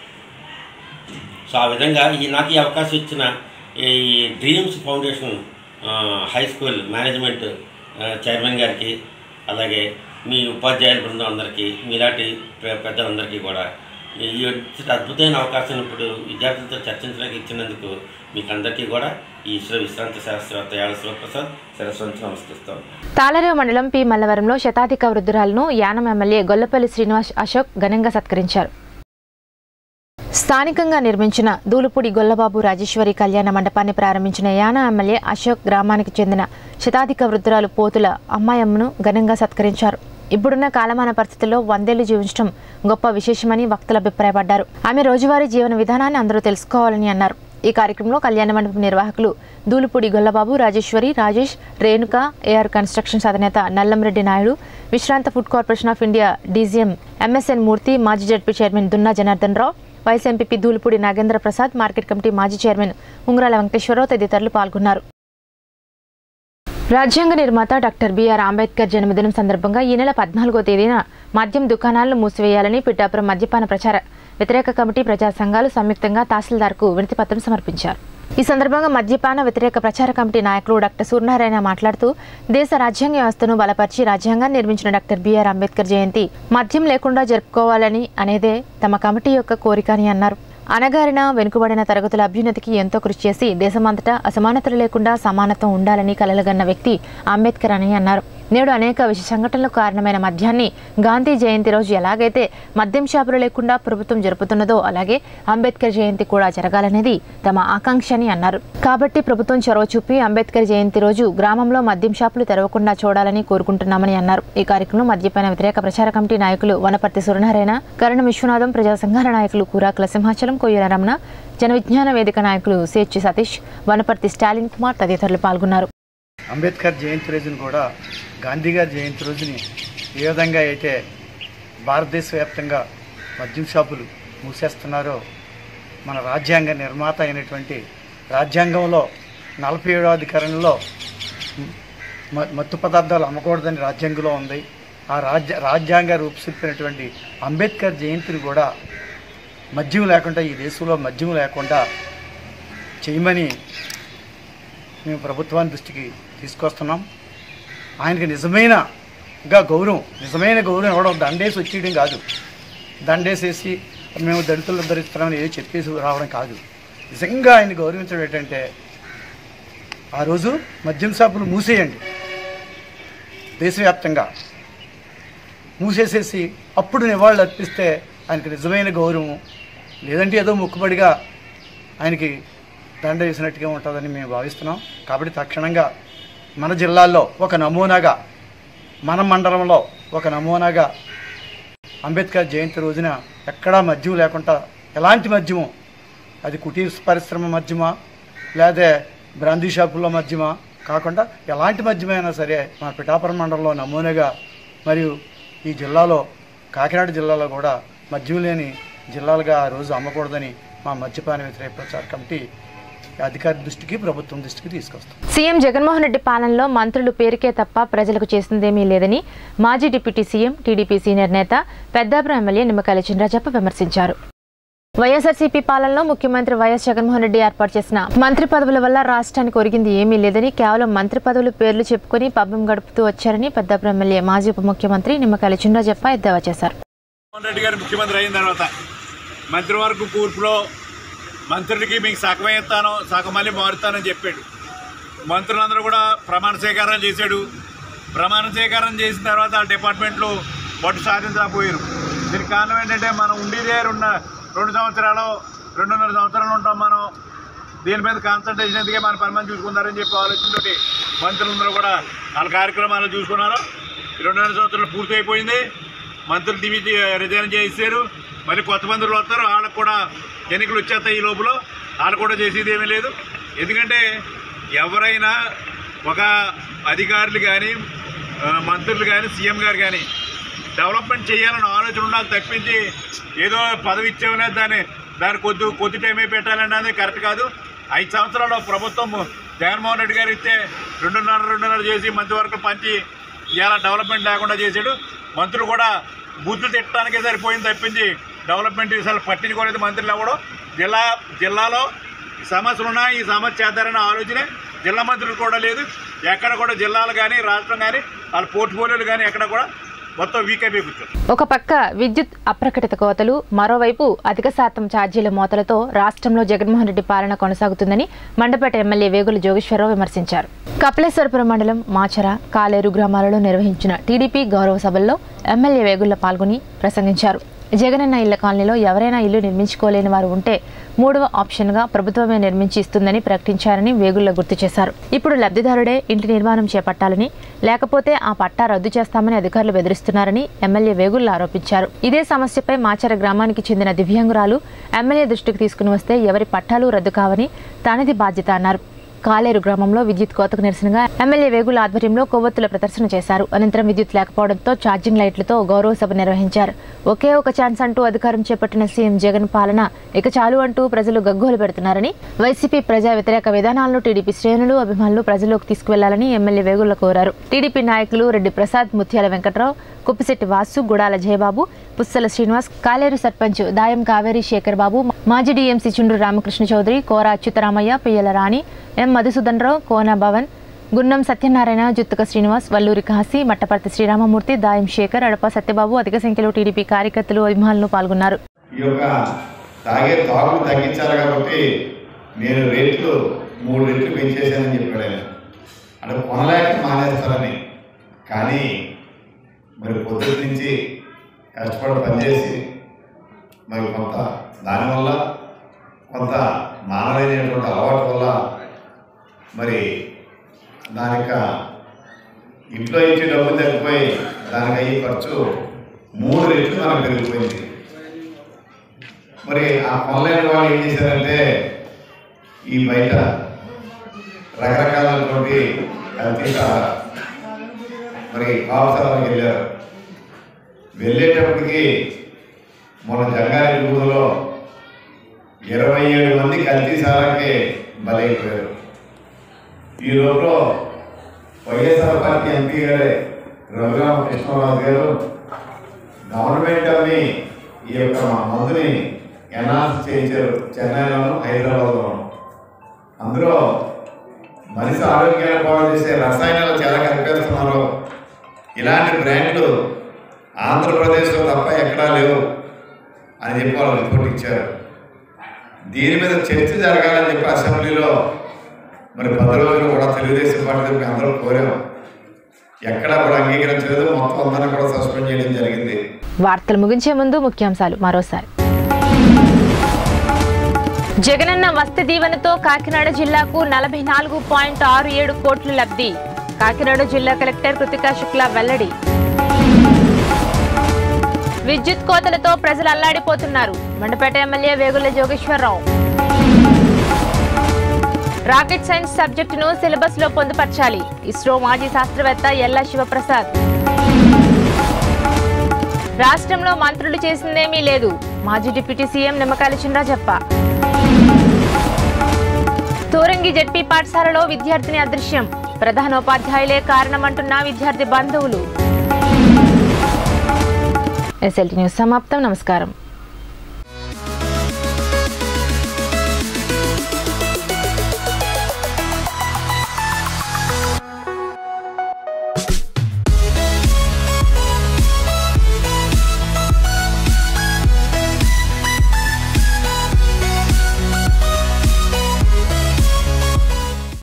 సో ఆ విధంగా ఈ నాకు ఈ అవకాశం ఇచ్చిన ఈ డ్రీమ్స్ ఫౌండేషన్ ఆ, హై స్కూల్ మేనేజ్మెంట్ ఆ, చైర్మన్ గారికి అలాగే మీ ఉపాధ్యాయుల బృందం అందరికీ మీలాంటి పె- పెద్దలందరికీ కూడా ఈ ఈ అద్భుతమైన అవకాశం ఇప్పుడు విద్యార్థులతో చర్చించడానికి ఇచ్చినందుకు మీకు అందరికీ కూడా ఈ ఇస్రో విశ్రాంతి శాస్త్రవేత్త యాడ శివప్రసాద్ సరస్వంతి నమస్కరిస్తాం తాళరేవు మండలం పి మల్లవరంలో శతాధిక వృద్ధురాలను యానం ఎమ్మెల్యే గొల్లపల్లి శ్రీనివాస్ అశోక్ ఘనంగా సత్కరించారు స్థానికంగా నిర్మించిన దూలుపూడి గొల్లబాబు రాజేశ్వరి కళ్యాణ మండపాన్ని ప్రారంభించిన యాన ఎమ్మెల్యే అశోక్ గ్రామానికి చెందిన శతాధిక వృద్ధురాలు పోతుల అమ్మాయమ్మను ఘనంగా సత్కరించారు ఇప్పుడున్న కాలమాన పరిస్థితుల్లో వందేళ్లు జీవించడం గొప్ప విశేషమని వక్తలు అభిప్రాయపడ్డారు ఆమె రోజువారీ జీవన విధానాన్ని అందరూ తెలుసుకోవాలని అన్నారు ఈ కార్యక్రమంలో కళ్యాణ మండపం నిర్వాహకులు దూలుపూడి గొల్లబాబు రాజేశ్వరి రాజేష్ రేణుక ఏఆర్ కన్స్ట్రక్షన్స్ అధినేత నల్లంరెడ్డి నాయుడు విశ్రాంత food corporation of India DGM MSN Murthy మాజీ ZP chairman Dunna Janardhan Rao vice MPP Dulupudi Nagendra Prasad market committee మాజీ చైర్మన్ ఉంగరాల వెంకటేశ్వరరావు తదితరులు పాల్గొన్నారు రాజ్యాంగ నిర్మాత డాక్టర్ బిఆర్ అంబేద్కర్ జన్మదినం సందర్భంగా ఈ నెల పద్నాలుగో తేదీన మద్యం దుకాణాలను మూసివేయాలని పిఠాపురం మద్యపాన ప్రచార వ్యతిరేక కమిటీ ప్రజా సంఘాలు సంయుక్తంగా తహసీల్దార్కు వినతిపత్రం సమర్పించారు ఈ సందర్భంగా మద్యపాన వ్యతిరేక ప్రచార కమిటీ నాయకులు డాక్టర్ సూర్యనారాయణ మాట్లాడుతూ దేశ రాజ్యాంగ వ్యవస్థను బలపరిచి రాజ్యాంగాన్ని నిర్మించిన డాక్టర్ బిఆర్ అంబేద్కర్ జయంతి మద్యం లేకుండా జరుపుకోవాలని అనేదే తమ కమిటీ యొక్క కోరిక అని అన్నారు అనగారిన వెనుకబడిన తరగతుల అభ్యున్నతికి ఎంతో కృషి చేసి దేశమంతటా అసమానతలు లేకుండా సమానత్వం ఉండాలని కలలుగన్న వ్యక్తి అంబేద్కర్ అని అన్నారు నేడు అనేక విష సంఘటనలకు కారణమైన మద్యాన్ని గాంధీ జయంతి రోజు ఎలాగైతే మద్యం షాపులు లేకుండా ప్రభుత్వం జరుపుతున్నదో అలాగే అంబేద్కర్ జయంతి కూడా జరగాలనేది తమ ఆకాంక్ష అని అన్నారు కాబట్టి ప్రభుత్వం చొరవ చూపి అంబేద్కర్ జయంతి రోజు గ్రామంలో మద్యం షాపులు తెరవకుండా చూడాలని కోరుకుంటున్నామని అన్నారు ఈ కార్యక్రమంలో మద్యపాన వ్యతిరేక ప్రచార కమిటీ నాయకులు వనపర్తి సూర్యనారాయణ కరణ విశ్వనాథం ప్రజా సంఘాల నాయకులు కూరాకుల సింహాచలం కొయ్యల రమణ జన విజ్ఞాన వేదిక నాయకులు సేర్చి సతీష్ వనపర్తి స్టాలిన్ కుమార్ తదితరులు పాల్గొన్నారు అంబేద్కర్ జయంతి రోజున కూడా గాంధీ గారి జయంతి రోజుని ఏ విధంగా అయితే భారతదేశ వ్యాప్తంగా మద్యం షాపులు మూసేస్తున్నారో మన రాజ్యాంగ నిర్మాత అయినటువంటి రాజ్యాంగంలో నలభై ఏడో అధికరణలో మ- మత్తు పదార్థాలు అమ్మకూడదని రాజ్యాంగంలో ఉంది ఆ రాజ్య రాజ్యాంగ రూపుసిప్పినటువంటి అంబేద్కర్ జయంతిని కూడా మద్యం లేకుండా ఈ దేశంలో మద్యం లేకుండా చేయమని మేము ప్రభుత్వాన్ని దృష్టికి తీసుకొస్తున్నాం ఆయనకి నిజమైన ఇంకా గౌరవం నిజమైన గౌరవం ఇవ్వడం దండేసి వచ్చేయడం కాదు దండేసేసి మేము దళితులు ధరిస్తున్నామని ఏదో చెప్పేసి రావడం కాదు నిజంగా ఆయన గౌరవించడం ఏంటంటే ఆ రోజు మద్యం షాపులు మూసేయండి దేశవ్యాప్తంగా మూసేసేసి అప్పుడు నివాళులు అర్పిస్తే ఆయనకి నిజమైన గౌరవం లేదంటే ఏదో మొక్కుబడిగా ఆయనకి దండ వేసినట్టుగా ఉంటుందని మేము భావిస్తున్నాం కాబట్టి తక్షణంగా మన జిల్లాల్లో ఒక నమూనాగా మన మండలంలో ఒక నమూనాగా అంబేద్కర్ జయంతి రోజున ఎక్కడా మద్యం లేకుండా ఎలాంటి మద్యమో అది కుటీర పరిశ్రమ మద్యమా లేదా బ్రాందీ షాపుల్లో మద్యమా కాకుండా ఎలాంటి మద్యమైనా సరే మా పిఠాపురం మండలంలో నమూనాగా మరియు ఈ జిల్లాలో కాకినాడ జిల్లాలో కూడా మద్యం లేని జిల్లాలుగా ఆ రోజు అమ్మకూడదని మా మద్యపాన వ్యతిరేక ప్రచార కమిటీ అధికారి దృష్టికి ప్రభుత్వం దృష్టికి తీసుకొస్తాం సీఎం జగన్మోహన్ రెడ్డి పాలనలో మంత్రులు పేరుకే తప్ప ప్రజలకు చేసిందేమీ లేదని మాజీ డిప్యూటీ సీఎం టీడీపీ సీనియర్ నేత పెద్దాపురం ఎమ్మెల్యే నిమ్మకాయల చినరాజప్ప విమర్శించారు వైఎస్ఆర్సీపీ పాలనలో ముఖ్యమంత్రి వైఎస్ జగన్మోహన్ రెడ్డి ఏర్పాటు చేసిన మంత్రి పదవుల వల్ల రాష్ట్రానికి ఒరిగింది ఏమీ లేదని కేవలం మంత్రి పదవులు పేర్లు చెప్పుకొని పబ్బం గడుపుతూ వచ్చారని పెద్దాపురం ఎమ్మెల్యే మాజీ ఉప ముఖ్యమంత్రి నిమ్మకాయల చినరాజప్ప ఎద్దేవా చేశారు జగన్మోహన్ రెడ్డి గారు ముఖ్యమంత్రి అయిన తర్వాత మంత్రివర్గ కూర్పులో మంత్రులకి మీకు సగమే ఇస్తాను సగం మళ్ళీ మారుతానని చెప్పాడు మంత్రులందరూ కూడా ప్రమాణ స్వీకారం చేశాడు ప్రమాణ స్వీకారం చేసిన తర్వాత ఆ డిపార్ట్మెంట్లు పట్టు సాధించకపోయారు దీనికి కారణం ఏంటంటే మనం ఉండేదే రెండు రెండు సంవత్సరాలు రెండున్నర సంవత్సరాలు ఉంటాం మనం దీని మీద కాన్సన్ట్రేషన్ ఎందుకే మన పని మంది చూసుకున్నారని చెప్పి ఆలోచనతోటి మంత్రులందరూ కూడా వాళ్ళ కార్యక్రమాలు చూసుకున్నారు ఈ రెండున్నర సంవత్సరాలు పూర్తి అయిపోయింది మంత్రులు దివి రిజైన్ చేశారు మరి కొత్త మంత్రులు వస్తారు వాళ్ళకు కూడా ఎన్నికలు వచ్చేస్తాయి ఈ లోపల వాళ్ళు కూడా చేసేది ఏమీ లేదు ఎందుకంటే ఎవరైనా ఒక అధికారులు కానీ ఆ, మంత్రులు కానీ సీఎం గారు కానీ డెవలప్మెంట్ చేయాలని ఆలోచన ఉండాలి తప్పించి ఏదో పదవి ఇచ్చేవనే దాన్ని దాని కొద్ది కొద్ది టైమే పెట్టాలంటే అది కరెక్ట్ కాదు ఐదు సంవత్సరాలు ప్రభుత్వం జగన్మోహన్ రెడ్డి గారు ఇస్తే రెండున్నర రెండున్నర చేసి మంత్రివర్గం పంచి ఇలా డెవలప్మెంట్ లేకుండా చేశాడు మంత్రులు కూడా బుద్ధులు తిట్టడానికే సరిపోయింది తప్పించి డెవలప్మెంట్ అసలు పట్టించుకోలేదు మంత్రులు ఎవడో జిల్లా జిల్లాలో సమస్యలు ఉన్నాయి ఈ సమస్య చేద్దారనే ఆలోచనే జిల్లా మంత్రులు కూడా లేదు ఎక్కడ కూడా జిల్లాలు కానీ రాష్ట్రం కానీ వాళ్ళ పోర్ట్ఫోలియోలు కానీ ఎక్కడ కూడా మొత్తం వీక్ అయిపోయి కూర్చోరు ఒక పక్క విద్యుత్ అప్రకటిత కోతలు మరోవైపు అధిక శాతం ఛార్జీల మోతలతో రాష్ట్రంలో జగన్మోహన్ రెడ్డి పాలన కొనసాగుతుందని మండపేట ఎమ్మెల్యే వేగుల జోగేశ్వరరావు విమర్శించారు కపిలేశ్వరపురం మండలం మాచర కాలేరు గ్రామాలలో నిర్వహించిన టీడీపీ గౌరవ సభల్లో ఎమ్మెల్యే వేగుళ్ల పాల్గొని ప్రసంగించారు జగనన్న ఇళ్ల కాలనీలో ఎవరైనా ఇల్లు నిర్మించుకోలేని వారు ఉంటే మూడవ ఆప్షన్గా ప్రభుత్వమే నిర్మించి ఇస్తుందని ప్రకటించారని వేగుళ్ల గుర్తు చేశారు ఇప్పుడు లబ్ధిదారుడే ఇంటి నిర్మాణం చేపట్టాలని లేకపోతే ఆ పట్టా రద్దు చేస్తామని అధికారులు బెదిరిస్తున్నారని ఎమ్మెల్యే వేగుళ్ల ఆరోపించారు ఇదే సమస్యపై మాచర గ్రామానికి చెందిన దివ్యాంగురాలు ఎమ్మెల్యే దృష్టికి తీసుకుని వస్తే ఎవరి పట్టాలు రద్దు కావని తనది బాధ్యత అన్నారు కాలేరు గ్రామంలో విద్యుత్ కోతకు నిరసనగా ఎమ్మెల్యే వేగుల ఆధ్వర్యంలో కొవ్వొత్తుల ప్రదర్శన చేశారు అనంతరం విద్యుత్ లేకపోవడంతో ఛార్జింగ్ లైట్లతో గౌరవ సభ నిర్వహించారు ఒకే ఒక ఛాన్స్ అంటూ అధికారం చేపట్టిన సీఎం జగన్ పాలన ఇక చాలు అంటూ ప్రజలు గగ్గోలు పెడుతున్నారని వైసీపీ ప్రజా వ్యతిరేక విధానాలను టీడీపీ శ్రేణులు అభిమానులు ప్రజల్లోకి తీసుకువెళ్లాలని ఎమ్మెల్యే వేగుల కోరారు టీడీపీ నాయకులు రెడ్డి ప్రసాద్ ముత్యాల వెంకట్రావు కుప్పిశెట్టి వాసు గుడాల జయబాబు పుස්සల శ్రీనివాస్ కాలేరు సర్పంచ్ దాయం కావేరి శేఖర్ బాబు మాజీ డీఎంసీ చుండ్రు రామకృష్ణ చౌదరి కోర అచ్యుతరామయ్య పియ్యల రాణి ఎం మధుసూదన్ రావు కోన భవన్ గున్నం సత్యనారాయణ జుత్తుక శ్రీనివాస్ వల్లూరి కాశీ మట్టపర్తి శ్రీరామమూర్తి దాయం శేఖర్ అడప సత్యబాబు అధిక సంఖ్యలో టీడీపీ కార్యకర్తలు అభిమానులు పాల్గొన్నారు ఈ యొక్క తాగే తాగు తగ్గించాలి కాబట్టి నేను రేట్లు మూడు రెట్లు పెంచేశానని చెప్పాడు ఆయన అంటే కొనలేక మానేస్తారని కానీ మరి పొద్దున్న నుంచి కష్టపడి పనిచేసి మరి కొంత దానివల్ల కొంత మానవైనటువంటి అలవాటు వల్ల మరి దాని యొక్క ఇంట్లో ఇచ్చే డబ్బు తగ్గిపోయి దానికి అయ్యే ఖర్చు మూడు రెట్లు మనకు పెరిగిపోయింది మరి ఆ కొనలేని వాళ్ళు ఏం చేశారంటే ఈ బయట రకరకాలైనటువంటి కల్తీ ఆహారం మరి పావసాలకు వెళ్ళారు వెళ్ళేటప్పటికి మన జంగారెడ్డి ఊరిలో ఇరవై ఏడు మంది కల్తీ సారాకే బలైపోయారు ఈ లోపల వైఎస్ఆర్ పార్టీ ఎంపీ గారే రఘురామ కృష్ణరాజు గారు గవర్నమెంట్ అవి ఈ యొక్క మందుని ఎనాన్స్ చేయించారు చెన్నైలోను హైదరాబాద్లోను అందులో మనిషి ఆరోగ్యాన్ని పాడు చేసే రసాయనాలు చాలా కనిపిస్తున్నారు ఇలాంటి బ్రాండ్లు ఆంధ్రప్రదేశ్లో తప్ప ఎక్కడా లేవు అని చెప్పి వాళ్ళు రిపోర్ట్ ఇచ్చారు దీని మీద చర్చ జరగాలని చెప్పి అసెంబ్లీలో మరి పది రోజులు కూడా తెలుగుదేశం పార్టీ తరపున అందరూ కోరాం ఎక్కడా కూడా అంగీకరించలేదు మొత్తం అందరినీ కూడా సస్పెండ్ చేయడం జరిగింది వార్తలు ముగించే ముందు ముఖ్యాంశాలు మరోసారి జగనన్న వసతి దీవెనతో కాకినాడ జిల్లాకు నలభై నాలుగు పాయింట్ ఆరు ఏడు కోట్లు లబ్ధి కాకినాడ జిల్లా కలెక్టర్ కృతికా శుక్లా వెల్లడి విద్యుత్ కోతలతో ప్రజలు అల్లాడిపోతున్నారు Mandapeta MLA Vegulla Jogeswararao rocket science సబ్జెక్టును సిలబస్ లో పొందుపరచాలి ఇస్రో మాజీ శాస్త్రవేత్త ఎల్లా శివప్రసాద్ రాష్ట్రంలో మంత్రులు చేసిందేమీ లేదు మాజీ డిప్యూటీ సీఎం నిమ్మకాయల చినరాజప్ప తూరంగి జెడ్పీ పాఠశాలలో విద్యార్థిని అదృశ్యం ప్రధానోపాధ్యాయులే కారణమంటున్న విద్యార్థి బంధువులు ఎస్ఎల్టీ న్యూస్ సమాప్తం నమస్కారం